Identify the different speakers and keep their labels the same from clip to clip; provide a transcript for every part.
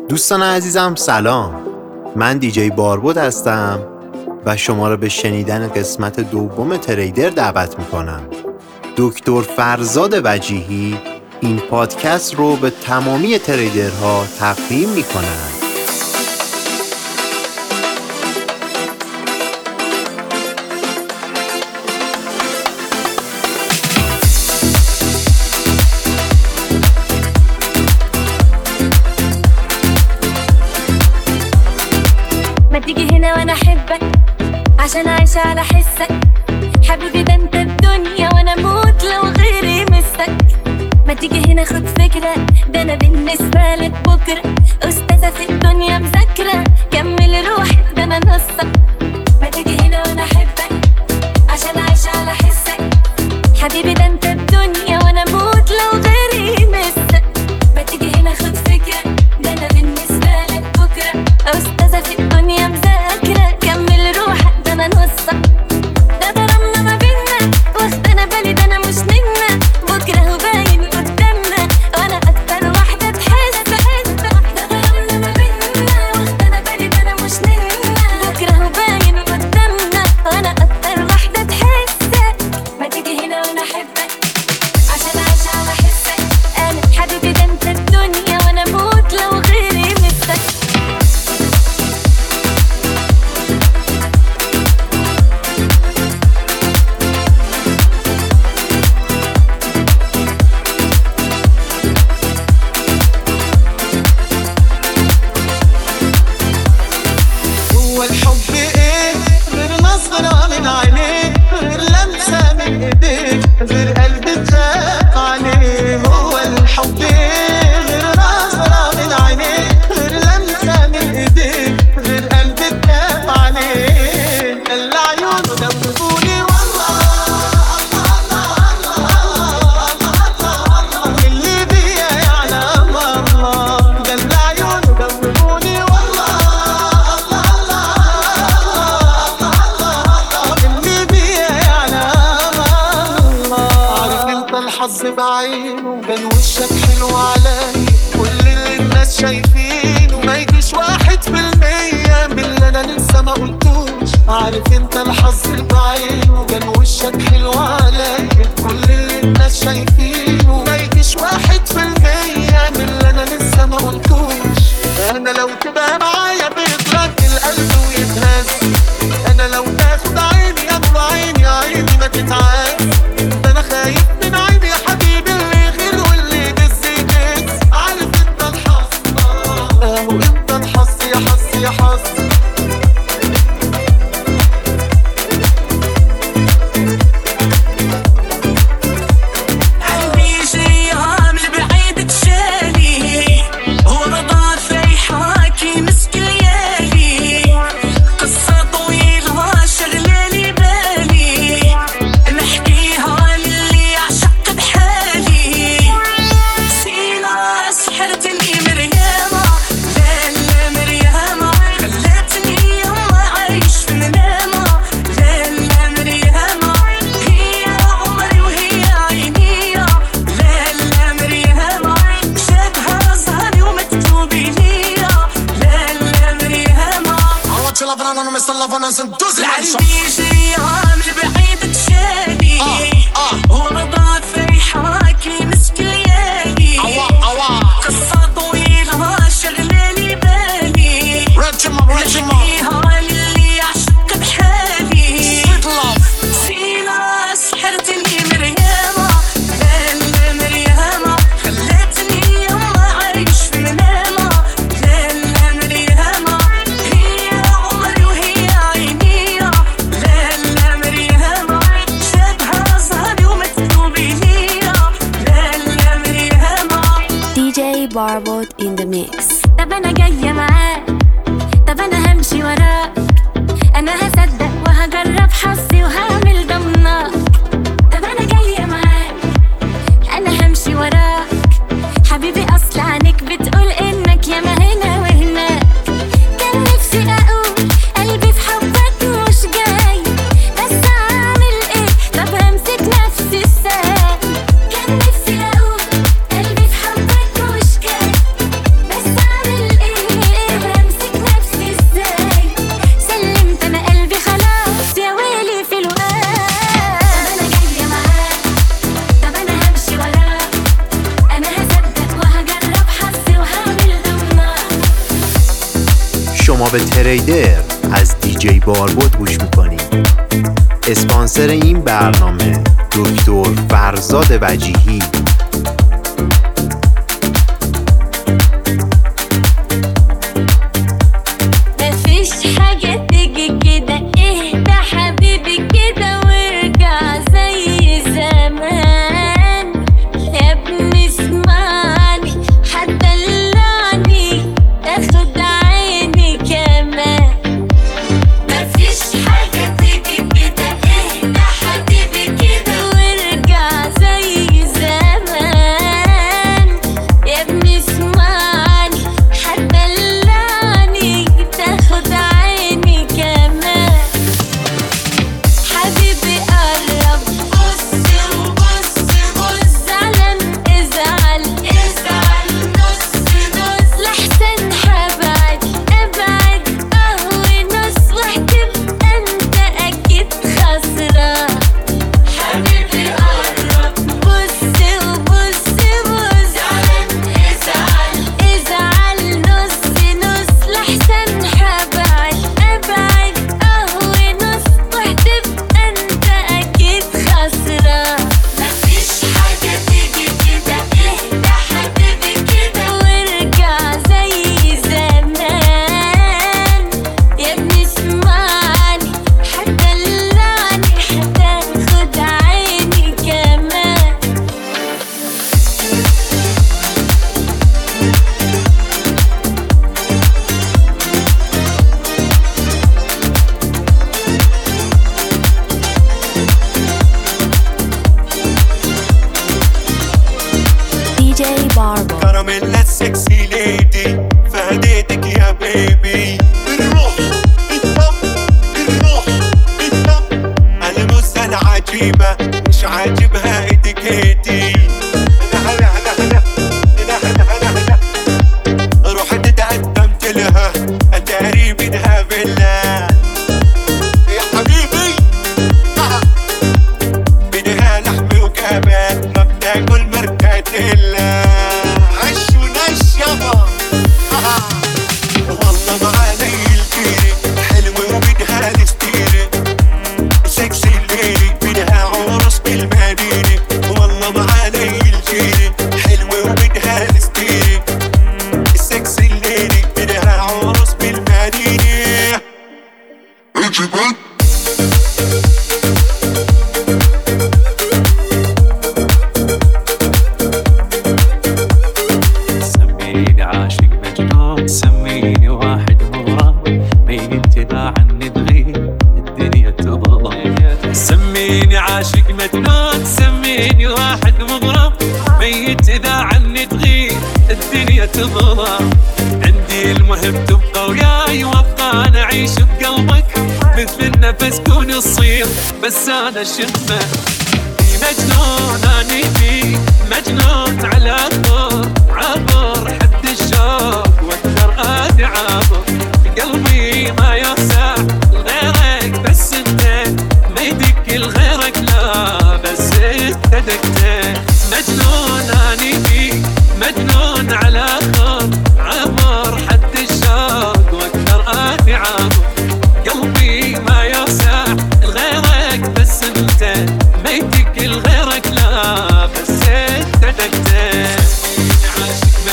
Speaker 1: دوستان عزیزم سلام من دیجی باربود هستم و شما را به شنیدن قسمت دوم تریدر دعوت میکنم دکتر فرزاد وجیهی این پادکست رو به تمامی تریدرها تقدیم میکنند
Speaker 2: ما تيجي هنا وانا احبك عشان عايش على حسك حبيبي ده انت الدنيا وانا اموت لو غيري مسك ما تيجي هنا خد فكرة ده انا بالنسبة لك بكرة استاذة في الدنيا مذاكرة كمل روحك ده انا نصك ما تيجي هنا وانا احبك عشان عايش على حسك حبيبي ده انت الدنيا وانا اموت لو غيري مسك ما تيجي هنا خد فكرة ده انا بالنسبة لك بكرة استاذة في الدنيا مذاكرة كمل روحك ده انا نصك ده ضربنا ما بينا واخد انا بالي ده انا مش نجمة بكرة هو باين قدامنا وانا اكتر واحدة تحس ده ضربنا ما بينا واخد انا بالي ده انا مش نجمة بكرة هو باين قدامنا وانا اكتر واحدة تحسك ما تيجي هنا وانا احبك عشان عايش على حسك انا حبيبي ده انت الدنيا وانا اموت لو غيري مسك
Speaker 3: هو الحب ايه غير نظرة من عينيك غير لمسة من ايديك غير قلب تخاف عليه هو الحب ايه غير نظرة من عينيك غير لمسة من ايديك غير قلب تخاف عليه اللي عيونه دوبوني والله اللي بيا يعلم الله ده اللي عيونه دوبوني والله اللي بيا يعلم الله عارف انت الحظ بعينه كان وشك حلو عليا كل اللي الناس شايفينه ما يجيش واحد في المية من اللي انا لسه ما قلتوش عارف انت الحظ بعينه كان وشك حلو عليا كل اللي الناس شايفينه ما يجيش واحد في المية من اللي انا لسه ما قلتوش انا لو تبقى معايا بيترك القلب ويتهز انا لو تاخد عيني يا نور عيني عيني ما تتعاس ده انا خايف من عيني يا حبيبي اللي يغير واللي يدز يدز عارف انت الحظ اهو انت الحظ يا حظ يا حظ
Speaker 4: قلبي جيام لبعيد تشالي هو رضا فريحاكي مسك ليالي قصة طويلة شغلالي بالي نحكيها للي عشق بحالي سينا سحرتني مريامة لا لا مريامة خلتني يما عايش في منامة لا لا مريامة هي عمري وهي عيني لا لا مريامة شافها ظهري ومكتوبي ليا لا لا مريامة
Speaker 3: I want you loving on them, Mr. Loving on some doozy
Speaker 4: العلبي جري عامل بعيد تشالي ورضا فريحاكي مسك ليالي قصة طويلة شغلالي بالي نحكيها للي يعشق بحالي سينا سحرتني مريامة لا لا مريامة خلتني يما عايش في منامة لا لا مريامة هي عمري وهي عيني لا لا مريامة شافها ظهري ومكتوبي ليا لا لا مريامة
Speaker 2: DJ Barbot in the mix طب انا جاية معاك طب انا همشي وراك انا هصدق وهجرب حظي وهعمل ضمنك طب انا جاية معاك انا همشي وراك حبيبي اصل عنك بتقول انك ياما هنا وهناك كان نفسي اقول قلبي في حبك مش جاي بس اعمل ايه طب همسك نفسي ازاي كان نفسي اقول قلبي في حبك مش جاي بس اعمل ايه
Speaker 1: شما به تریدر از دیجی باربود گوش میکنید اسپانسر این برنامه دکتر فرزاد وجیهی
Speaker 2: مفيش حاجة تيجي كده اهدى حبيبي كده وارجع زي زمان يا ابني اسمعني هتدلعني تاخد عيني كمان مفيش حاجة تيجي كده اهدى حبيبي كده وارجع زي زمان يا ابني اسمعني هتدلعني تاخد عيني كمان حبيبي قرب بص وبص بص زعلان ازعل ازعل نص نص لحسن هبعد ابعد قهوة نص وهتبقى انت اكيد خسران حبيبي قرب بص وبص بص زعلان ازعل ازعل نص نص لحسن هبعد ابعد قهوة نص وهتبقى انت اكيد خسران مفيش حاجة تيجي كده اهدى حبيبي كده وارجع زي زمان يا ابني اسمعني هتدلعني هتاخد عيني كمان
Speaker 5: DJ Barbo.
Speaker 6: كراميلا السكسي ليدي فهديتك يا بيبي الروح الدم الروح الدم الموسى العجيبة مش عاجبها اتيكيتي هلا هلا هلا هلا هلا هلا هلا هلا رحت تقدمت لها اتاري بدها فيلا يا حبيبي آه. بدها لحم وكباب ما بتاكل مركاتيلا عش ونش يابا آه. والله معاني الكيري حلوة وبدها الستيري سكسي الليلي بدها عرس بالمدينة والله معاني الكيري حلوة وبدها الستيري السكسي الليلي بدها عرس بالمدينة
Speaker 7: سميني عاشق مجنون سميني واحد مغرم ميت اذا عني تغيب الدنيا تظلم سميني عاشق مجنون سميني واحد مغرم ميت اذا عني تغيب الدنيا تظلم عندي المهم تبقى وياي وابقى انا اعيش بقلبك مثل النفس كون الصير بس انا شمه مجنون اني فيك مجنون على طول عبر حد الشوق واقدر ادي عبر قلبي ما يوسع لغيرك بس انت ما يدق لغيرك لا بس انت دقت مجنون اني فيك مجنون على طول عبر حد الشوق واقدر ادي عبر قلبي ما يوسع لغيرك بس انت ما يدق لغيرك لا بس انت دقت عاشق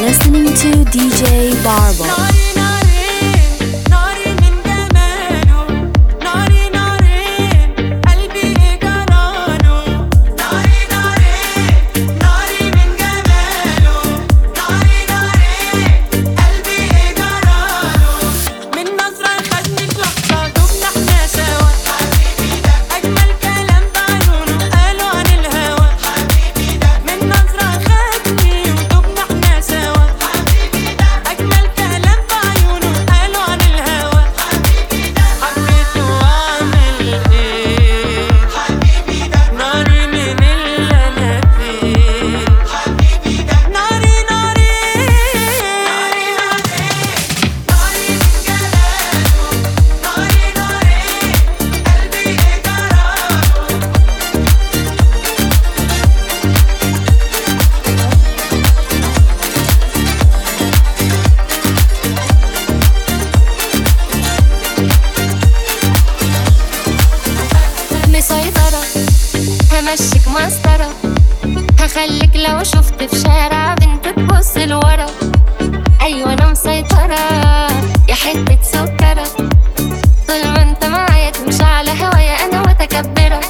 Speaker 5: listening to DJ Barbo.
Speaker 4: ناري ناري ناري من جماله ناري ناري قلبي إيه جراله ناري ناري ناري من جماله ناري ناري قلبي إيه جراله من نظرة خدني في لحظة دبنا احنا سوا حبيبي ده أجمل كلام بعيونه قالوا عن الهوى حبيبي ده من نظرة خدني ودبنا احنا سوا حبيبي ده أجمل كلام بعيونه قالوا عن الهوى حبيبي ده حبيته وأعمل إيه حبيبي ده ناري من اللي أنا فيه حبيبي ده ناري ناري ناري ناري ناري من جلاله ناري ناري قلبي إيه جراله
Speaker 2: مسيطرة همشيك مسطرة هخليك لو شفت في شارع بنت تبص لورا أيوة أنا مسيطرة يا حتة سكرة طول ما انت معايا تمشي على هوايا أنا متكبرة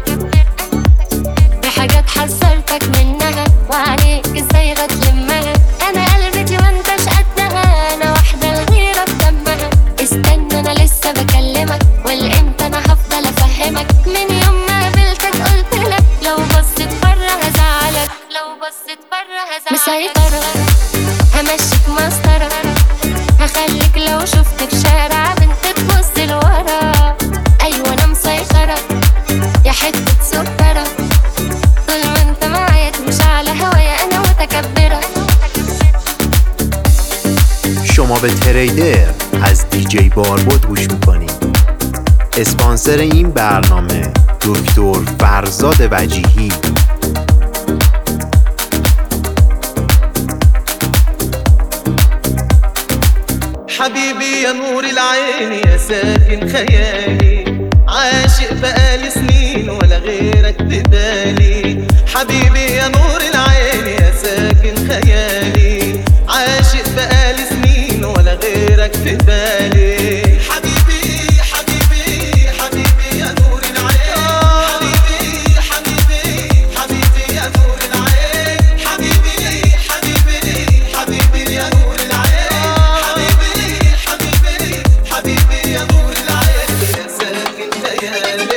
Speaker 2: في حاجات حذرتك منها وعليك ازاي بتلمها أنا قلبتي ما انتش قدها أنا واحدة الغيرة في دمها استنى أنا لسه بكلمك والإمتى أنا هفضل أفهمك من يوم ما قابلتك قلت لك لو بصيت بره هزعلك لو بصيت بره هزعلك مسيطرة همشيك مسطرة هخليك لو شفت في شارع بنت تبص لورا أيوة أنا مسيطرة يا حتة سكرة طول ما انت معايا تمشي على هوايا أنا متكبرة
Speaker 1: شما به تریدر از دیجی باربود گوش میکنید اسپانسر این برنامه دکتر فرزاد وجیهی
Speaker 3: حبيبي يا نور العين يا ساكن خيالي عاشق بقالي سنين ولا غيرك بدالي حبيبي يا نور العين يا ساكن خيالي عاشق بقالي سنين ولا غيرك في بالي حبيبي حبيبي حبيبي يا نور العين حبيبي حبيبي حبيبي يا نور العين حبيبي حبيبي حبيبي يا نور العين حبيبي حبيبي حبيبي يا نور العين يا ساكن خيالي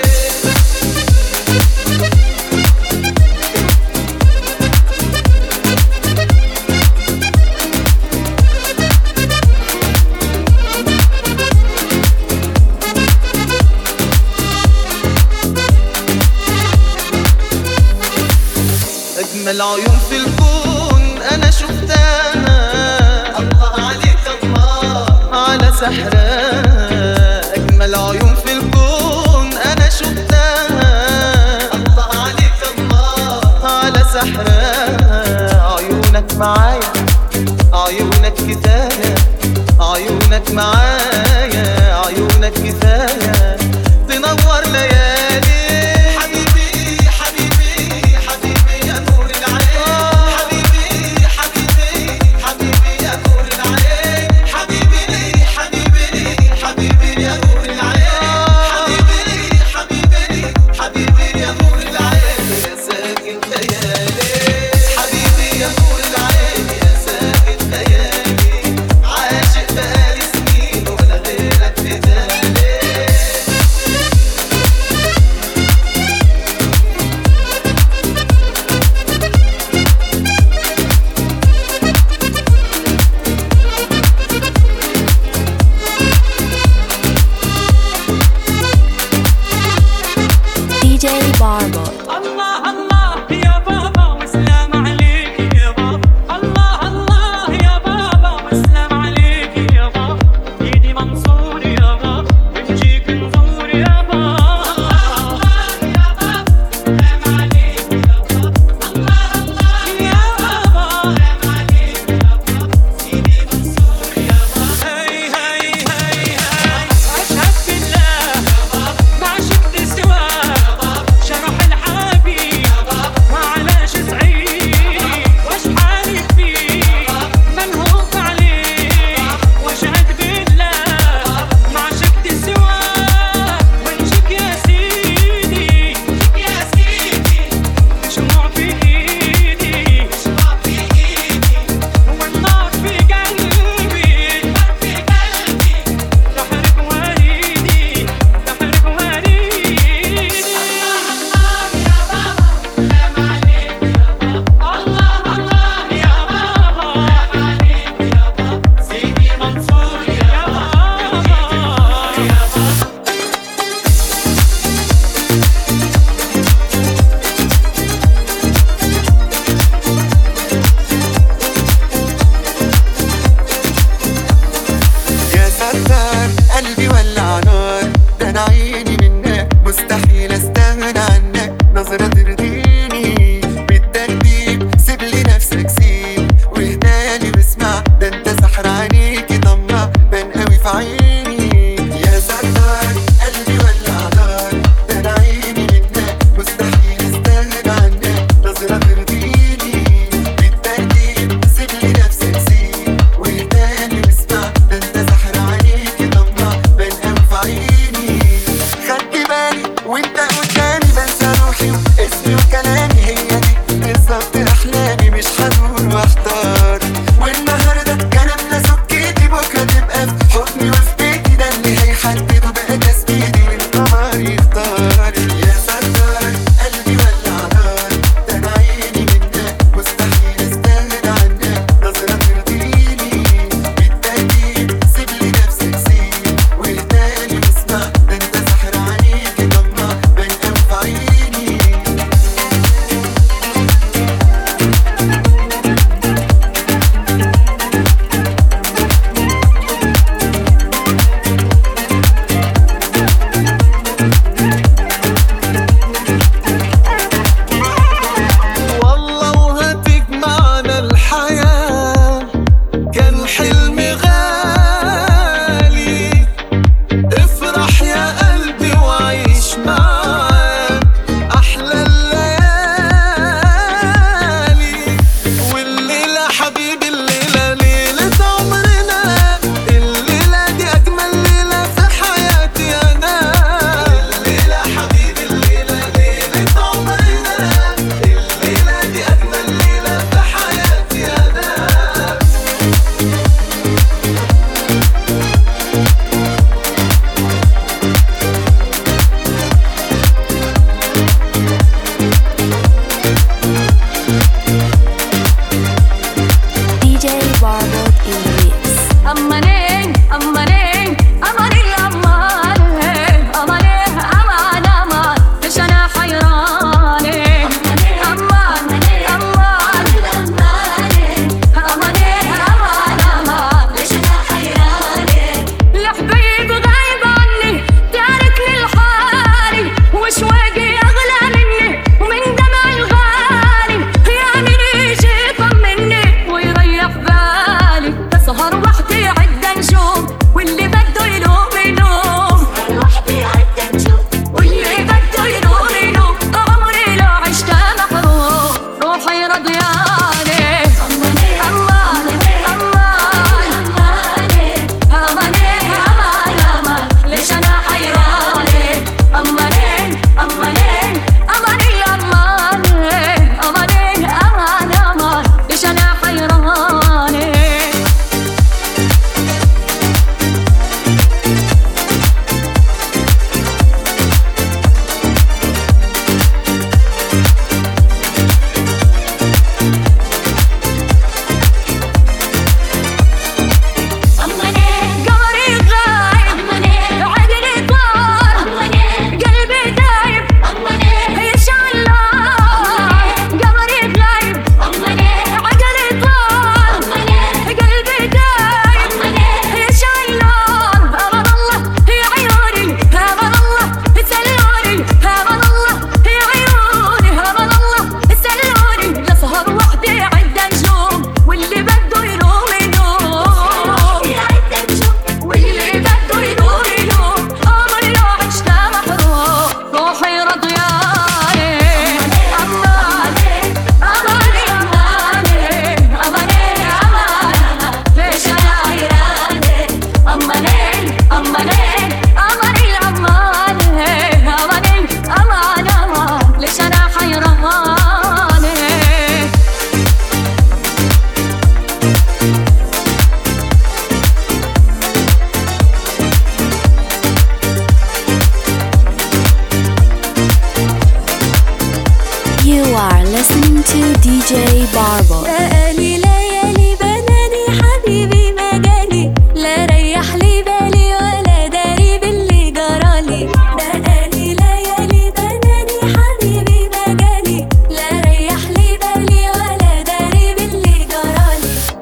Speaker 3: أجمل عيون في الكون أنا شفتها الله عليك الله على سحرها أجمل عيون في الكون أنا شفتها الله عليك الله على سحرها عيونك معايا عيونك كفاية عيونك معايا عيونك كفاية تنور ليالي حبيبي حبيبي حبيبي يا نور العين حبيبي حبيبي حبيبي يا نور العين حبيبي حبيبي حبيبي يا نور العين حبيبي حبيبي حبيبي يا نور العين يا ساكن ليالي حبيبي يا نور العين يا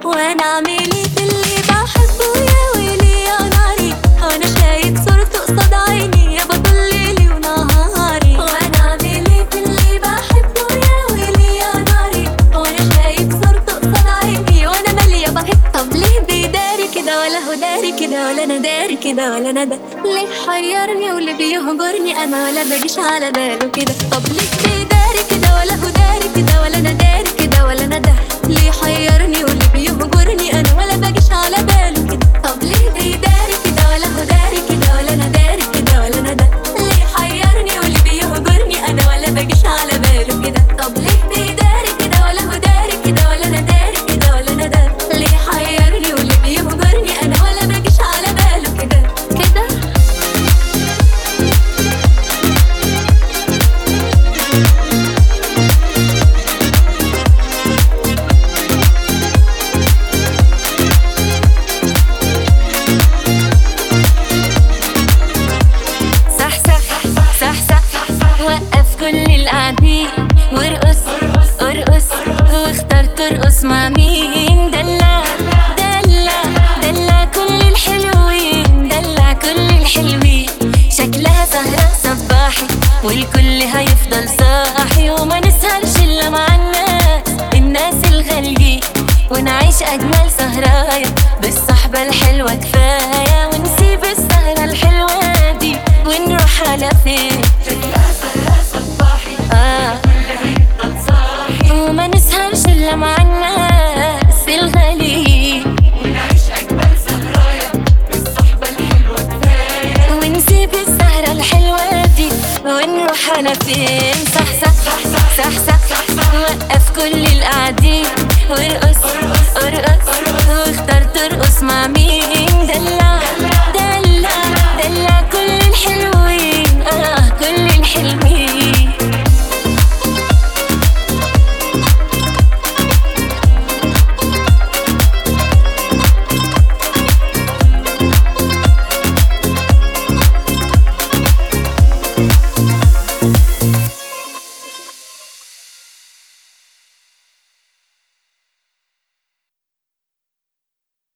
Speaker 2: وانا اعمل ايه في اللي بحبه يا ويلي يا ناري انا شايف صورته قصاد عيني يا بطل ليلي ونهاري وانا اعمل ايه في اللي بحبه يا ويلي يا ناري وانا شايف صورته قصاد عيني وانا ماليه بهت طب ليه بيداري كده ولا هو داري كده ولا انا داري كده ولا انا ده ليه حيرني واللي بيهجرني انا ولا بجيش على باله كده طب ليه بيداري كده ولا هو داري كده ولا انا داري كده ولا انا ده ليه حيرني واللي بيهجرني انا ولا بجيش على باله كده طب ليه بيداري كده ولا هو داري كده ولا انا داري كده ولا انا ده ليه حيرني واللي بيهجرني انا ولا بجيش على باله كده طب ليه بيداري كده ولا هو داري كده ولا انا داري كده ولا انا ده ليه حيرني واللي بيهجرني انا ولا بجيش على باله كده كده صح صح صح صح وقف كل القاعدين وارقص ارقص واختار ترقص مع مين دلع دلع دلع كل الحلوين دلع كل الحلوين شكلها سهرة صباحي والكل هيفضل صاحي وما نسهرش الا مع الناس الناس الغاليين ونعيش اجمل سهرايا بالصحبة الحلوة كفاية ونسيب السهرة الحلوة دي ونروح على فين آه. وما نسهرش الا مع الناس الغاليين ونسيب السهرة الحلوة دي ونروح على فين صح صح صح صح وقف كل القاعدين وارقص ارقص واختار ترقص مع مين دلع دلع دلع كل الحلوين اه كل الحلوين